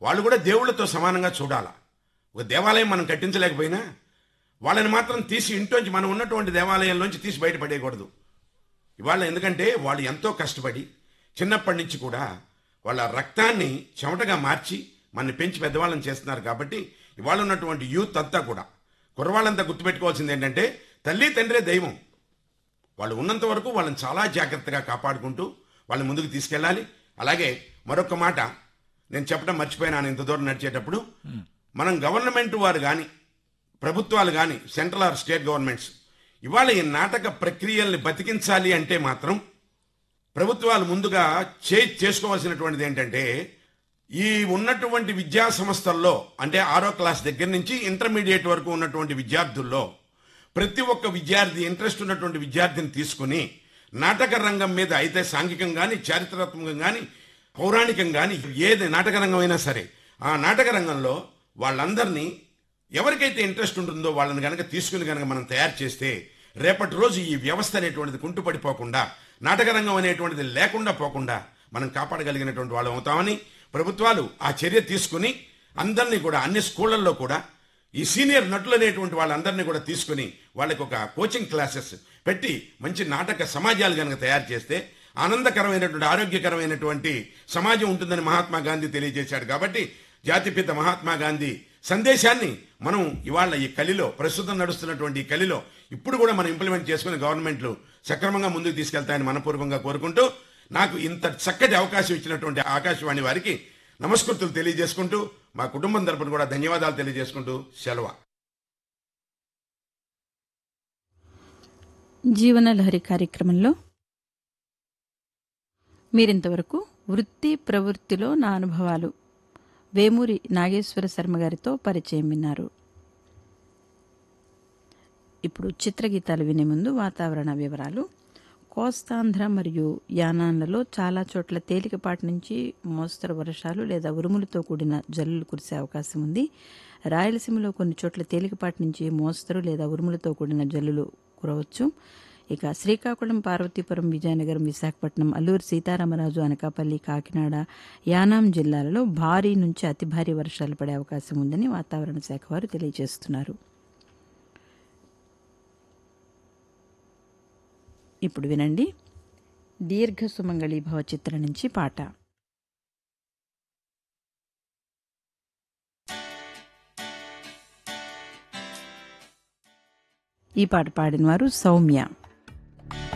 వాళ్ళు కూడా దేవుళ్ళతో సమానంగా చూడాలా ఒక దేవాలయం మనం కట్టించలేకపోయినా వాళ్ళని మాత్రం తీసి ఇంట్లోంచి మనం ఉన్నటువంటి దేవాలయంలోంచి తీసి బయటపడేయకూడదు ఇవాళ ఎందుకంటే వాళ్ళు ఎంతో కష్టపడి చిన్నప్పటి నుంచి కూడా వాళ్ళ రక్తాన్ని చెమటగా మార్చి మనని పెంచి పెద్దవాళ్ళని చేస్తున్నారు కాబట్టి ఇవాళ ఉన్నటువంటి యూత్ అంతా కూడా కుర్రవాళ్ళంతా గుర్తుపెట్టుకోవాల్సింది ఏంటంటే తల్లి తండ్రే దైవం వాళ్ళు ఉన్నంత వరకు వాళ్ళని చాలా జాగ్రత్తగా కాపాడుకుంటూ వాళ్ళని ముందుకు తీసుకెళ్ళాలి అలాగే మరొక మాట నేను చెప్పడం మర్చిపోయినాను ఇంత దూరం నడిచేటప్పుడు మనం గవర్నమెంట్ వారు కానీ ప్రభుత్వాలు కానీ సెంట్రల్ ఆర్ స్టేట్ గవర్నమెంట్స్ ఇవాళ ఈ నాటక ప్రక్రియల్ని బతికించాలి అంటే మాత్రం ప్రభుత్వాలు ముందుగా చే చేసుకోవాల్సినటువంటిది ఏంటంటే ఈ ఉన్నటువంటి విద్యా సంస్థల్లో అంటే ఆరో క్లాస్ దగ్గర నుంచి ఇంటర్మీడియట్ వరకు ఉన్నటువంటి విద్యార్థుల్లో ప్రతి ఒక్క విద్యార్థి ఇంట్రెస్ట్ ఉన్నటువంటి విద్యార్థిని తీసుకుని నాటక రంగం మీద అయితే సాంఘికం కానీ చారిత్రాత్మకం కానీ పౌరాణికం కానీ ఏది నాటక రంగం అయినా సరే ఆ నాటక రంగంలో వాళ్ళందరినీ ఎవరికైతే ఇంట్రెస్ట్ ఉంటుందో వాళ్ళని కనుక తీసుకుని కనుక మనం తయారు చేస్తే రేపటి రోజు ఈ వ్యవస్థ అనేటువంటిది కుంటుపడిపోకుండా నాటక రంగం అనేటువంటిది లేకుండా పోకుండా మనం కాపాడగలిగినటువంటి వాళ్ళం అవుతామని ప్రభుత్వాలు ఆ చర్య తీసుకుని అందరినీ కూడా అన్ని స్కూళ్ళల్లో కూడా ఈ సీనియర్ నటులు అనేటువంటి వాళ్ళందరినీ కూడా తీసుకుని వాళ్ళకి ఒక కోచింగ్ క్లాసెస్ పెట్టి మంచి నాటక సమాజాలు కనుక తయారు చేస్తే ఆనందకరమైనటువంటి ఆరోగ్యకరమైనటువంటి సమాజం ఉంటుందని మహాత్మా గాంధీ తెలియజేశాడు కాబట్టి జాతిపిత మహాత్మా గాంధీ సందేశాన్ని మనం ఇవాళ ఈ కలిలో ప్రస్తుతం నడుస్తున్నటువంటి ఈ కలిలో ఇప్పుడు కూడా మనం ఇంప్లిమెంట్ చేసుకుని గవర్నమెంట్లు సక్రమంగా ముందుకు తీసుకెళ్తాయని మనపూర్వకంగా కోరుకుంటూ నాకు ఇంత చక్కటి అవకాశం ఇచ్చినటువంటి ఆకాశవాణి వారికి నమస్కృతులు తెలియజేసుకుంటూ మా కుటుంబం తరపున కూడా ధన్యవాదాలు తెలియజేసుకుంటూ సెలవు జీవనలహరి కార్యక్రమంలో మీరింతవరకు వృత్తి ప్రవృత్తిలో నా అనుభవాలు వేమూరి నాగేశ్వర శర్మ గారితో పరిచయం విన్నారు ఇప్పుడు చిత్రగీతాలు వినే ముందు వాతావరణ వివరాలు కోస్తాంధ్ర మరియు యానాన్లలో చాలా చోట్ల తేలికపాటి నుంచి మోస్తరు వర్షాలు లేదా ఉరుములతో కూడిన జల్లులు కురిసే అవకాశం ఉంది రాయలసీమలో కొన్ని చోట్ల తేలికపాటి నుంచి మోస్తరు లేదా ఉరుములతో కూడిన జల్లులు కురవచ్చు ఇక శ్రీకాకుళం పార్వతీపురం విజయనగరం విశాఖపట్నం అల్లూరు సీతారామరాజు అనకాపల్లి కాకినాడ యానాం జిల్లాలలో భారీ నుంచి అతి భారీ వర్షాలు పడే అవకాశం ఉందని వాతావరణ శాఖ వారు తెలియజేస్తున్నారు ఇప్పుడు వినండి దీర్ఘ సుమంగళి భవ చిత్రం నుంచి పాట ఈ పాట పాడిన వారు సౌమ్య